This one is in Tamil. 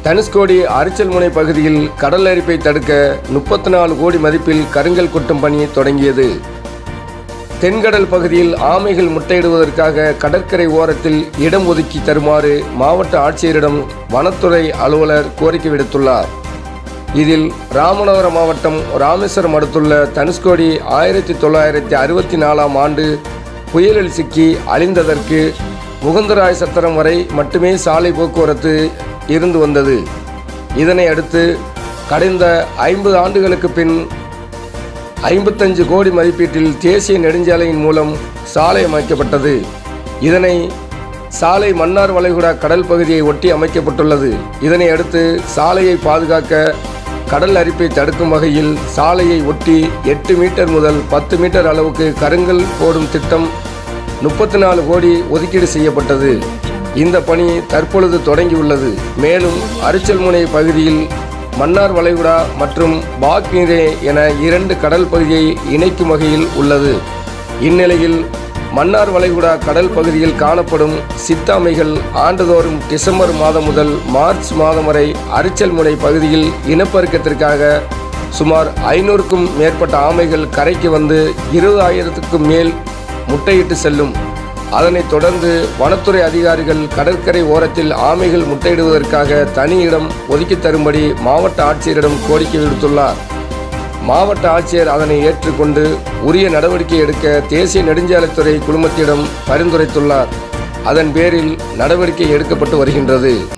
தனுஷ்கோடி அரிச்சல்முனை பகுதியில் கடல் அரிப்பை தடுக்க முப்பத்தி நாலு கோடி மதிப்பில் கருங்கல் கொட்டும் பணி தொடங்கியது தென்கடல் பகுதியில் ஆமைகள் முட்டையிடுவதற்காக கடற்கரை ஓரத்தில் இடம் ஒதுக்கி தருமாறு மாவட்ட ஆட்சியரிடம் வனத்துறை அலுவலர் கோரிக்கை விடுத்துள்ளார் இதில் ராமநாதபுரம் மாவட்டம் ராமேஸ்வரம் அடுத்துள்ள தனுஷ்கோடி ஆயிரத்தி தொள்ளாயிரத்தி அறுபத்தி நாலாம் ஆண்டு புயலில் சிக்கி அழிந்ததற்கு முகுந்தராய் சத்திரம் வரை மட்டுமே சாலை போக்குவரத்து இருந்து வந்தது இதனை அடுத்து கடந்த ஐம்பது ஆண்டுகளுக்கு பின் ஐம்பத்தஞ்சு கோடி மதிப்பீட்டில் தேசிய நெடுஞ்சாலையின் மூலம் சாலை அமைக்கப்பட்டது இதனை சாலை மன்னார் வளைகுடா கடல் பகுதியை ஒட்டி அமைக்கப்பட்டுள்ளது இதனை அடுத்து சாலையை பாதுகாக்க கடல் அரிப்பை தடுக்கும் வகையில் சாலையை ஒட்டி எட்டு மீட்டர் முதல் பத்து மீட்டர் அளவுக்கு கருங்கல் போடும் திட்டம் முப்பத்தி நாலு கோடி ஒதுக்கீடு செய்யப்பட்டது இந்த பணி தற்பொழுது தொடங்கியுள்ளது மேலும் அரிச்சல்முனை பகுதியில் மன்னார் வளைகுடா மற்றும் பாக்நீரே என இரண்டு கடல் பகுதியை இணைக்கும் வகையில் உள்ளது இந்நிலையில் மன்னார் வளைகுடா கடல் பகுதியில் காணப்படும் சித்தாமைகள் ஆண்டுதோறும் டிசம்பர் மாதம் முதல் மார்ச் மாதம் வரை அரிச்சல்முனை பகுதியில் இனப்பெருக்கத்திற்காக சுமார் ஐநூறுக்கும் மேற்பட்ட ஆமைகள் கரைக்கு வந்து இருபதாயிரத்துக்கும் மேல் முட்டையிட்டு செல்லும் அதனைத் தொடர்ந்து வனத்துறை அதிகாரிகள் கடற்கரை ஓரத்தில் ஆமைகள் முட்டையிடுவதற்காக தனி இடம் ஒதுக்கித் தரும்படி மாவட்ட ஆட்சியரிடம் கோரிக்கை விடுத்துள்ளார் மாவட்ட ஆட்சியர் அதனை ஏற்றுக்கொண்டு உரிய நடவடிக்கை எடுக்க தேசிய நெடுஞ்சாலைத்துறை குழுமத்திடம் பரிந்துரைத்துள்ளார் அதன் பேரில் நடவடிக்கை எடுக்கப்பட்டு வருகின்றது